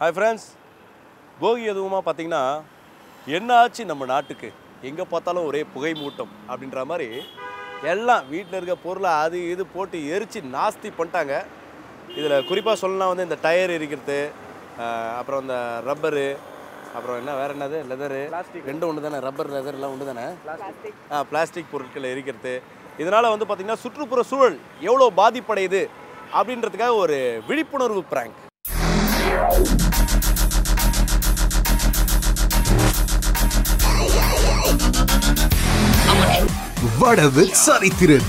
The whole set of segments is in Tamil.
ஹாய் ஃப்ரெண்ட்ஸ் போகி எதுவுமா பார்த்தீங்கன்னா என்ன ஆச்சு நம்ம நாட்டுக்கு எங்கே பார்த்தாலும் ஒரே புகை மூட்டம் அப்படின்ற மாதிரி எல்லாம் வீட்டில் இருக்க பொருளை அது இது போட்டு எரித்து நாஸ்தி பண்ணிட்டாங்க இதில் குறிப்பாக சொல்லலாம் வந்து இந்த டயர் எரிக்கிறது ஆஹ் அப்புறம் இந்த ரப்பரு அப்புறம் என்ன வேற என்னது லெதரு ரெண்டும் ஒன்று தானே ரப்பர் லெதர் எல்லாம் ஒன்று தானே ஆ பிளாஸ்டிக் பொருட்களை எரிக்கிறது இதனால் வந்து பார்த்திங்கன்னா சுற்றுப்புற சூழல் எவ்வளோ பாதிப்படையுது அப்படின்றதுக்காக ஒரு விழிப்புணர்வு பிராங்க் வடவு சரித்திரன்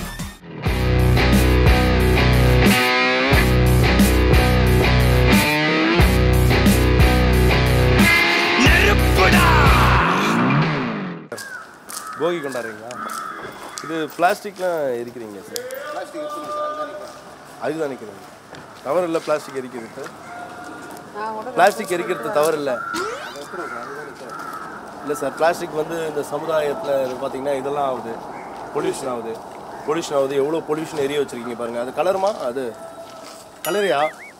போகி கொண்டாடுறீங்களா இது பிளாஸ்டிக்லாம் எரிக்கிறீங்க சார் அதுதான் நிற்கிறீங்க தவறு இல்லை பிளாஸ்டிக் எரிக்கிறது சார் பிளாஸ்டிக் எரிக்கிறது தவறு இல்லை இல்லை சார் பிளாஸ்டிக் வந்து இந்த சமுதாயத்தில் பார்த்தீங்கன்னா இதெல்லாம் ஆகுது பொல்யூஷன் ஆகுது பொல்யூஷன் ஆகுது எவ்வளோ பொல்யூஷன் எரிய வச்சுருக்கீங்க பாருங்கள் அது கலருமா அது கலரியா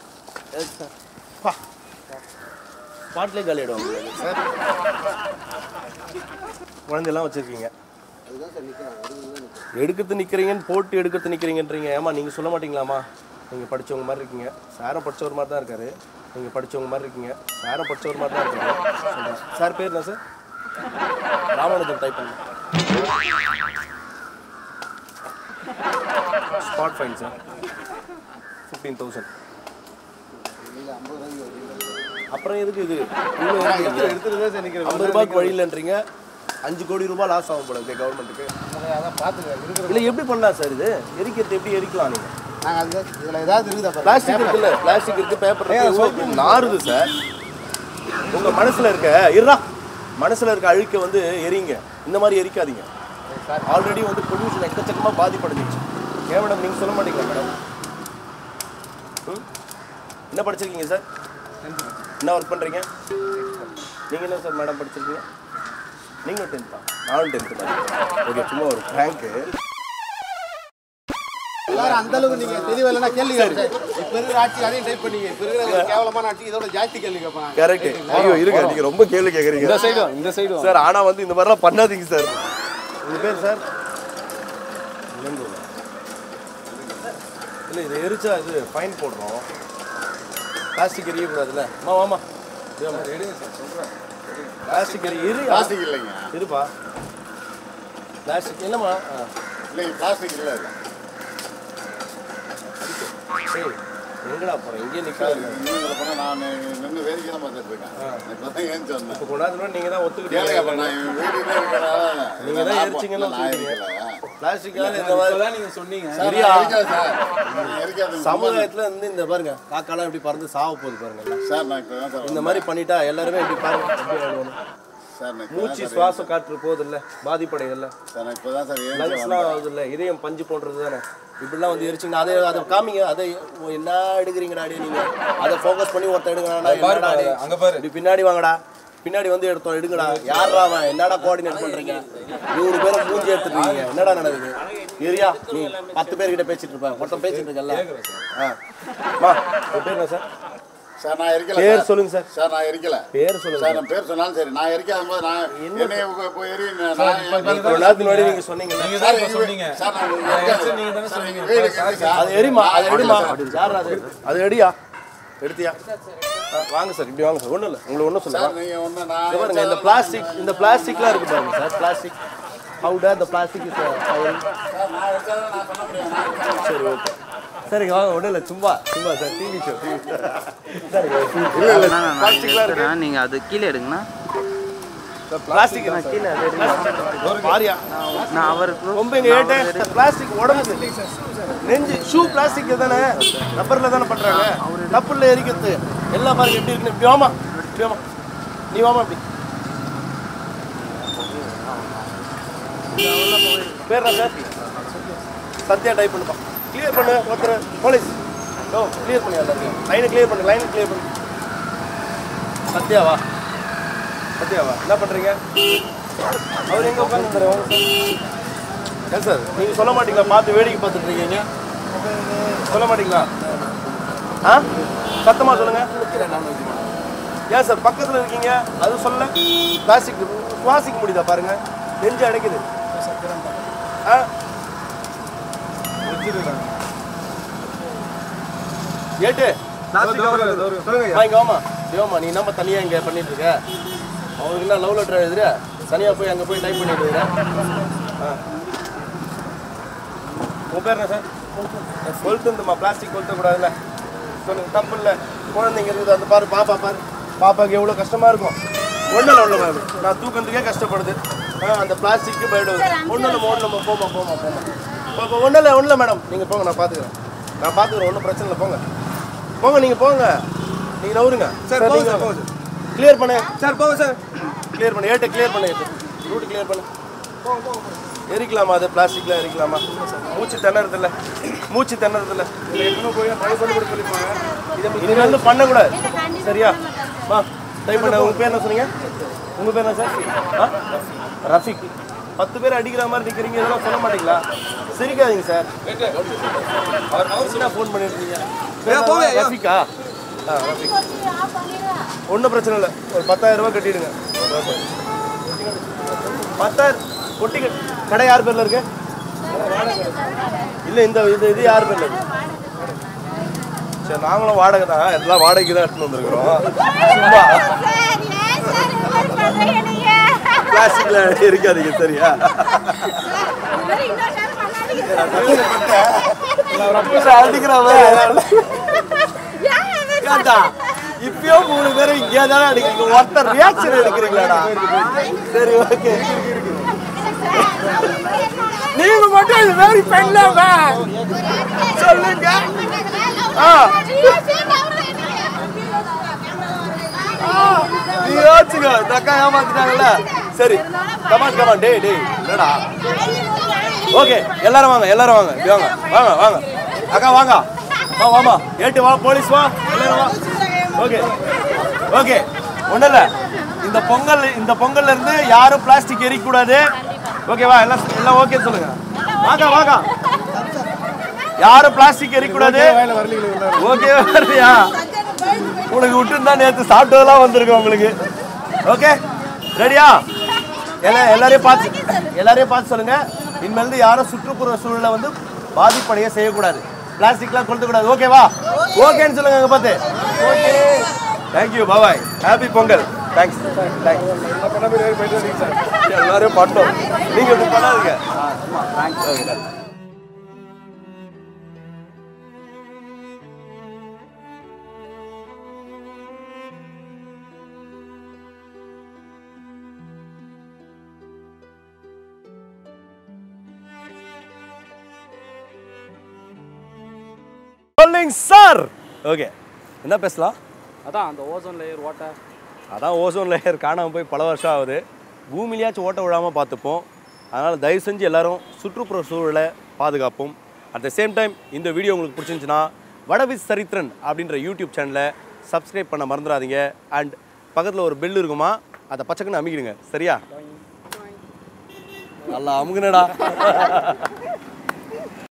ஸ்பாட்லேயே காலி ஆகிடுவாங்க சார் குழந்தையெல்லாம் வச்சுருக்கீங்க எடுக்கிறது நிற்கிறீங்கன்னு போட்டு எடுக்கிறது நிற்கிறீங்கன்றீங்க ஏமா நீங்கள் சொல்ல மாட்டீங்களாம்மா நீங்கள் படிச்சவங்க மாதிரி இருக்கீங்க சாரும் படிச்சவர் மாதிரி தான் இருக்காரு நீங்கள் படிச்சவங்க மாதிரி இருக்கீங்க சாரும் படிச்சவர் மாதிரி தான் இருக்காரு சொல்றேன். சார் பேர் என்ன சார் ராமானுஜன் டைப் பண்ணு spot fine sir fifteen thousand அப்புறம் எதுக்கு இது ஐம்பது ரூபாய்க்கு வழியிலன்றீங்க அஞ்சு கோடி ரூபாய் லாஸ் ஆகும் போல இருக்கு கவர்மெண்ட்டுக்கு இல்லை எப்படி பண்ணலாம் சார் இது எரிக்கிறது எப்படி எரிக்கலாம் நீங்கள் நாங்கள் அது இதில் ஏதாவது இருக்குதா பிளாஸ்டிக் இருக்குல்ல பிளாஸ்டிக் இருக்கு பேப்பர் இருக்கு நாறுது சார் உங்க மனசுல இருக்க இருடா மனசுல இருக்க அழுக்க வந்து எரிங்க இந்த மாதிரி எரிக்காதீங்க ஆல்ரெடி வந்து பொல்யூஷன் எக்கச்சக்கமா பாதிப்படைஞ்சிச்சு ஏன் மேடம் நீங்க சொல்ல மாட்டீங்களா மேடம் ம்? என்ன படிச்சிருக்கீங்க சார் என்ன ஒர்க் பண்றீங்க நீங்க என்ன சார் மேடம் படிச்சிருக்கீங்க நீங்களும் டென்த்தா நானும் டென்த்து தான் ஓகே சும்மா ஒரு ரேங்க்கு எல்லாரும் அந்த அளவுக்கு நீங்க தெளிவா இல்லைன்னா கேள்வி கேட்பேன் இப்ப இருக்கிற ஆட்சி அதையும் டைப் பண்ணீங்க இப்ப இருக்கிற ஒரு கேவலமான ஆட்சி இதோட ஜாஸ்தி கேள்வி கேட்பாங்க கரெக்ட் ஐயோ இருங்க நீங்க ரொம்ப கேள்வி கேக்குறீங்க இந்த சைடும் இந்த சைடும் சார் ஆனா வந்து இந்த மாதிரிலாம் பண்ணாதீங்க சார் உங்க பேர் சார் இளங்கோவா? இல்ல இது எரிச்சா இது ஃபைன் போடுறோம் பிளாஸ்டிக் எரியக்கூடாதுல்ல அம்மா வாமா பிளாஸ்டிக் எரி இரு பிளாஸ்டிக் இல்லைங்க இருப்பா பிளாஸ்டிக் என்னம்மா ஆ. இல்லைங்க பிளாஸ்டிக் இல்லை இது. சரி எங்கடா போறேன் இங்கே நிக்கலாம் இன்னும் இதில் போனால் நான் நின்று வேடிக்கை தான் பார்த்துட்டு இருக்கேன் இப்போ தான் ஏன் சொன்னேன் இப்போ கொண்டாந்து நீங்க தான் கேளுங்க அப்போ ஒத்துக்கிட்டீங்க நான் என் வீட்டுக்கிட்டே இருக்கிறனால நீங்க தான் நான் எரிச்சீங்கன்னு நான் சொல்றீங்க. எரிக்கல. பிளாஸ்டிக்கால இந்த மாதிரி நீங்க சொன்னீங்க சார், சரியா? நான் எரிக்கல சார். நான் எரிக்காதுங்க. சமுதாயத்துல இருந்து இந்த பாருங்க காக்காலாம் எப்படி பறந்து சாவ போகுது பாருங்க சார் நான் இப்போ தான் சார் இந்த மாதிரி பண்ணிட்டா எல்லாருமே இப்படி பாருங்க எப்படி ஆயிடுவாங்க. சார் நான் இப்போ மூச்சு சுவாசம் காற்று போகுது இல்ல பாதிப்படையுது சார் நான் இப்போ தான் சார் ஏன் லங்ஸ்லாம் ஆகுது இல்ல இதயம் பஞ்சு போன்றது தானே இப்படிலாம் வந்து எரிச்சிங்கன்னா அதை அதை காமிங்க அதை ஓ, என்ன எடுக்கிறீங்கடா அடி நீங்க அதை ஃபோக்கஸ் பண்ணி ஒருத்தன் எடுங்கடா என்னடா அடி? அங்க பாரு. இப்படி பின்னாடி வாங்கடா பின்னாடி வந்து எடுத்தோம் எடுங்கடா யாரா அவன் என்னடா கோஆர்டினேட் பண்றீங்க நூறு பேரை மூஞ்சி எடுத்துருக்கீங்க என்னடா நடக்குது ஏரியா நீ பத்து பேர்கிட்ட பேசிட்டு இருப்ப ஒருத்தன் பேசிட்டு இருக்கல ஆ மா உன் பேர் என்ன சார் சார் நான் எரிக்கல பேர் சார். சொல்லுங்க சார் சார் நான் எரிக்கல பேர் சொல்லுங்க சார் நான் பேர் சொன்னாலும் சரி நான் எரிக்காத போது நான் என்னை இப்போ இப்போ எரி நான் என் பேர் ஒரு நேரத்துக்கு முன்னாடி நீங்க சொன்னீங்க நீங்க சார், தான் இப்ப எங்க சொன்னீங்க வீ- சார், நான் நான் எரிக்காத. எரிச்சேன், நீங்க தானே சார், சொன்னீங்க. எங்க வீடு இருக்கு சார். அது எரிமா அது எரிமா சார். யார் அது அது எடியா எடுத்தியா ஆ, வாங்க சார் இப்படி வாங்க சார் ஒன்றும் இல்லை உங்களுக்கு ஒன்றும் சார் சொல்லுங்க நீங்க ஒன்று இங்க நான் பாருங்க இந்த பிளாஸ்டிக் இந்த பிளாஸ்டிக்லாம் இருக்கு பாருங்க sir plastic how they the plastic is uh, firing? Sir, நான் எரிச்சாதான் நான் சொல்ல முடியும் நான் எரிக்கல. சரி ஓகே சரிங்க வாங்க ஒன்றும் இல்லை சும்மா சும்மா சார் டிவி ஷோ டிவி சரிங்க பிளாஸ்டிக்லாம் இருக்கு நீங்க அது கீழே எடுங்கண்ணா பிளாஸ்டிக் கீழே அது எடுங்க. மாரியா நான் அவருக்கு ரொம்ப எங்க ஏட்டு பிளாஸ்டிக் உடம்பு நெஞ்சு ஷூ பிளாஸ்டிக் தானே ரப்பர்ல தானே பண்றாங்க கப்பல்ல எரிக்கிறது எல்லாம் பாருங்க எப்படி இருக்குன்னு இப்படி வாமா இப்படி வாமா நீ வாமா இப்படி பேர் என்ன சார் சத்யா டைப் பண்ணுப்பா கிளியர் பண்ணு ஒருத்தர் போலீஸ் ஓ கிளியர் பண்ணி எல்லாத்தையும் லைனை கிளியர் பண்ணு லைனை கிளியர் பண்ணு சத்யாவா சத்யாவா என்ன பண்றீங்க அவர் எங்க உட்காந்துருந்தாரு ஏன் சார் நீங்கள் சொல்ல மாட்டீங்களா பார்த்து வேடிக்கை பார்த்துட்டு இருக்கீங்க சொல்ல மாட்டீங்களா ஆ சத்தமாக சொல்லுங்க ஏன் சார் பக்கத்தில் இருக்கீங்க அது சொல்ல பிளாஸ்டிக் சுவாசிக்க முடியுதா பாருங்க நெஞ்சு அடைக்குது ஆ ஏட்டு வாங்க வாமா தேவமா நீ என்னம்மா தனியாக இங்கே பண்ணிட்டு இருக்க அவருக்கு என்ன லவ் லெட்டர் எழுதுற தனியாக போய் அங்கே போய் டைப் பண்ணிட்டு இருக்கிற ஆ உன் பேர் என்ன சார் கொளுத்துந்துமா பிளாஸ்டிக் கொளுத்தக்கூடாதுல்ல சொல்லுங்க தப்பு இல்லை குழந்தைங்க இருக்குது அந்த பாரு பாப்பா பாரு பாப்பாக்கு எவ்வளோ கஷ்டமா இருக்கும் ஒன்றும் இல்லை ஒன்றும் மேம் நான் தூக்கத்துக்கே கஷ்டப்படுது ஆ அந்த பிளாஸ்டிக்கு போயிடுவது ஒன்றும் இல்லை ஒன்றும் இல்லை போமா போமா போமா இப்போ ஒன்றும் இல்லை ஒன்றும் இல்லை மேடம் நீங்கள் போங்க நான் பார்த்துக்கிறேன் நான் பார்த்துக்கிறேன் ஒன்றும் பிரச்சனை இல்லை போங்க போங்க நீங்கள் போங்க நீங்கள் நவருங்க சார் நீங்கள் கிளியர் பண்ணு சார் போங்க சார் கிளியர் பண்ணு ஏட்டை கிளியர் பண்ணு ஏட்டு ரூட் கிளியர் பண்ணு எரிக்கலாமா அது பிளாஸ்டிக்லாம் எரிக்கலாமா மூச்சு திணறது இல்ல மூச்சு திணறது இல்ல இனிமேல் வந்து பண்ணக்கூடாது சரியா வா டைப் பண்ண உங்க பேர் என்ன சொன்னீங்க உங்க பேர் என்ன சார் ஆ ரஃபிக் பத்து பேர் அடிக்கிற மாதிரி நிக்கிறீங்க இதெல்லாம் சொல்ல மாட்டீங்களா சிரிக்காதீங்க சார் என்ன ஃபோன் பண்ணிட்டு இருக்கீங்க ரஃபிகா ஆ ரஃபிக் ஒன்றும் பிரச்சனை இல்லை ஒரு பத்தாயிரம் ரூபாய் கட்டிடுங்க பத்தாயிரம் கொட்டி கட்- கடை யார் பேர்ல இருக்கு இல்ல இந்த இது இது யார் பேர்ல இருக்கு சரி நாங்களும் வாடகை தான் எல்லாம் வாடகைக்கு தான் எடுத்துட்டு வந்திருக்கிறோம் சும்மா பிளாஸ்டிக்ல இருக்காதீங்க சரியா அடிக்கிற மாதிரி ஏன்டா இப்பயும் மூணு பேரும் இங்கே தானே அடிக்கிறீங்க ஒருத்தர் ரியாக்ஷன் எடுக்கிறீங்களாடா சரி ஓகே நீங்க மட்டும் இது மாதிரி பண்ணலாமா சொல்லுங்க ஆ நீ யோசிச்சுங்க இந்த அக்கா ஏமாத்திட்டாங்கல்ல சரி கமான் கமான் டேய் டேய் என்னடா ஓகே எல்லாரும் வாங்க எல்லாரும் வாங்க இப்படி வாங்க வாங்க வாங்க அக்கா வாங்க வா வாமா ஏட்டு வா போலீஸ் வா எல்லாரும் வா ஓகே ஓகே ஒன்றும் இல்லை இந்த பொங்கல் இந்த பொங்கல்ல இருந்து யாரும் பிளாஸ்டிக் எரிக்கக்கூடாது ஓகேவா எல்லாம் எல்லாம் ஓகே சொல்லுங்க வாங்க வாங்க யாரும் பிளாஸ்டிக் எரிக்கக்கூடாது ஓகே வரலையா உனக்கு விட்டுருந்தா நேற்று சாப்பிட்டதெல்லாம் வந்திருக்கு உங்களுக்கு ஓகே ரெடியா எல்லா எல்லாரையும் பார்த்து எல்லாரையும் பார்த்து சொல்லுங்க இனிமேல் யாரும் சுற்றுப்புற சூழலை வந்து பாதிப்படைய செய்யக்கூடாது பிளாஸ்டிக்லாம் கொளுத்தக்கூடாது ஓகேவா ஓகேன்னு சொல்லுங்க அங்கே பார்த்து okay thank you bye bye happy Pongal thanks thanks எல்லாரும் பண்ணோம் நீங்க இப்படி பண்ணாதீங்க ஓகே சொல்லிங் சார் ஓகே என்ன பேசலாம் அதான் அந்த ஓசோன் லேயர் ஓட்டை அதான் ஓசோன் லேயர் காணாமல் போய் பல வருஷம் ஆகுது பூமியிலையாச்சும் ஓட்ட விடாமல் பார்த்துப்போம் அதனால் தயவு செஞ்சு எல்லாரும் சுற்றுப்புற சூழலை பாதுகாப்போம் அட் த சேம் டைம் இந்த வீடியோ உங்களுக்கு பிடிச்சிருந்துச்சுன்னா வடவிஸ் சரித்திரன் அப்படின்ற யூடியூப் சேனலை சப்ஸ்கிரைப் பண்ண மறந்துடாதீங்க அண்ட் பக்கத்தில் ஒரு பெல் இருக்குமா அதை பச்சைக்குன்னு அமைக்கிடுங்க சரியா நல்லா அமுகுனடா